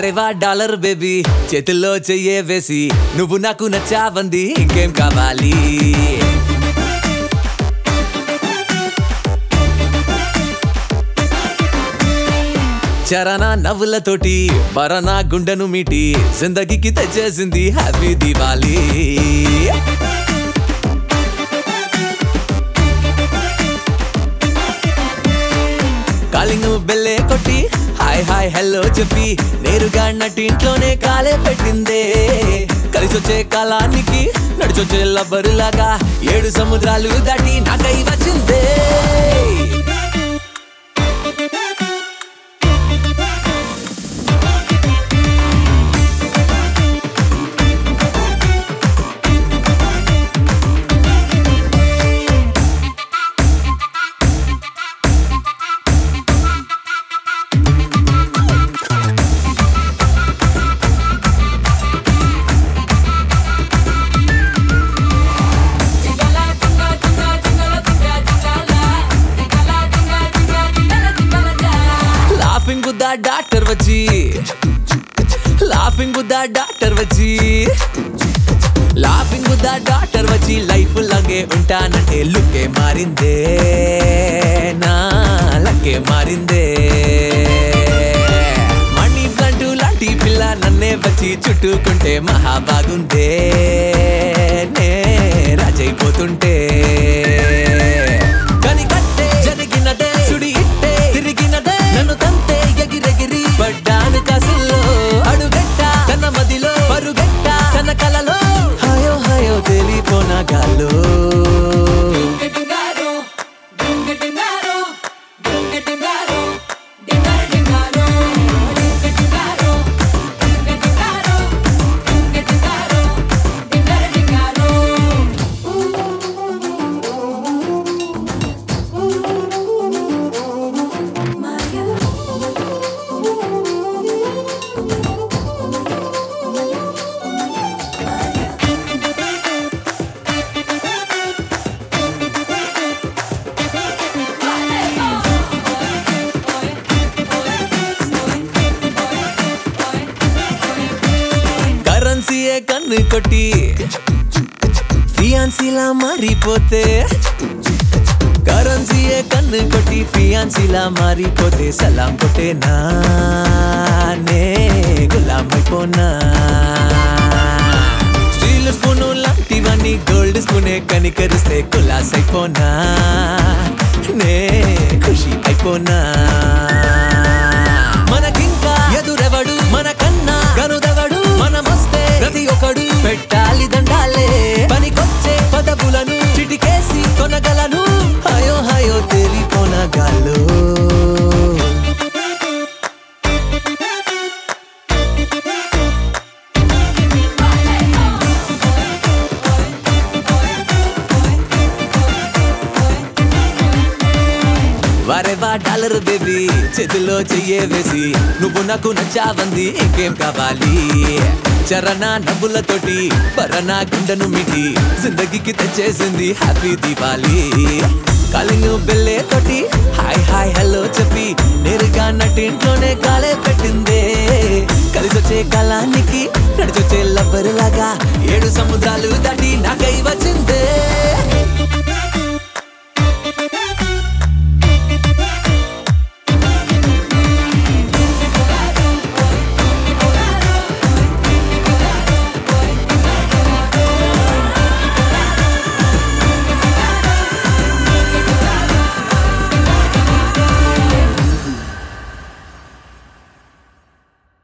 వారేవా dollar baby చేతుల్లో చెయ్యే వేసి నువ్వు నాకు నచ్చావంది ఇంకేం కావాలి చరనా నవ్వులతోటి పరనా గుండెను మీటి జిందగీకి తెచ్చేసింది హ్యాపీ దివాలి కాలింగ్ బెల్లే కొట్టి హాయ్ హాయ్ హలో చెప్పి నేరుగా నటింట్లోనే కాలే పెట్టిందే కలిసొచ్చే కాలానికి నడిచొచ్చే లబ్బరులాగా ఏడు సముద్రాలు దాటి నాకై వచ్చిందే లాఫింగ్ బుద్ధ డాక్టర్ వచ్చి లాఫింగ్ బుద్ధ డాక్టర్ వచ్చి లాఫింగ్ బుద్ధ డాక్టర్ వచ్చి లైఫ్ లాగే ఉంటానంటే లుక్కే మారిందే నా లక్కే మారిందే మణి ప్లాంట్ లాంటి పిల్ల నన్నే వచ్చి చుట్టుకుంటే మహా బాగుందే నే రాజైపోతుంటే కనికట్టే జరిగినదే సుడి ఇట్టే తిరిగినదే నన్ను తంతే ఎగిరెగిరి పడ్డాను కసుల్లో అడుగట్ట తన మదిలో పరుగట్ట తన కలలో హాయో హాయో తెలిపోన గాల్లో కరెన్సీయే కన్ను కొట్టి ఫియాన్సీలా మారిపోతే కరెన్సీయే కన్ను కొట్టి ఫియాన్సీలా మారిపోతే సలాం కొట్టేనా నే గులాం అయిపోనా స్టీల్ స్పూన్ లాంటివన్నీ గోల్డ్ స్పూనే కనికరిస్తే కులాస్ అయిపోనా నే ఖుషి అయిపోనా మనకింకా ఎదురెవడు మనకన్నా గనుదెవడు మనమొస్తే ప్రతి ఒక్కడు పెట్టాలి దండాలే పనికొచ్చే పదవులను చిటికేసి కొనగలను హయో హయో తెలిపోనగాలు వారేవా డాలర్ బేబీ చేతిలో చెయ్యే వేసి నువ్వు నాకు నచ్చావంది ఇంకేం కావాలి చరణ నవ్వులతోటి పరణ గుండెను మిటి జిందగీకి తెచ్చేసింది హ్యాపీ దీపాలి కాలింగ్ బెల్లే తోటి హాయ్ హాయ్ హలో చెప్పి నేరుగా నటింట్లోనే కాలే పెట్టిందే కలిసొచ్చే కాలానికి నడిచొచ్చే లబ్బరులాగా ఏడు సముద్రాలు దాటి నాకై వచ్చింది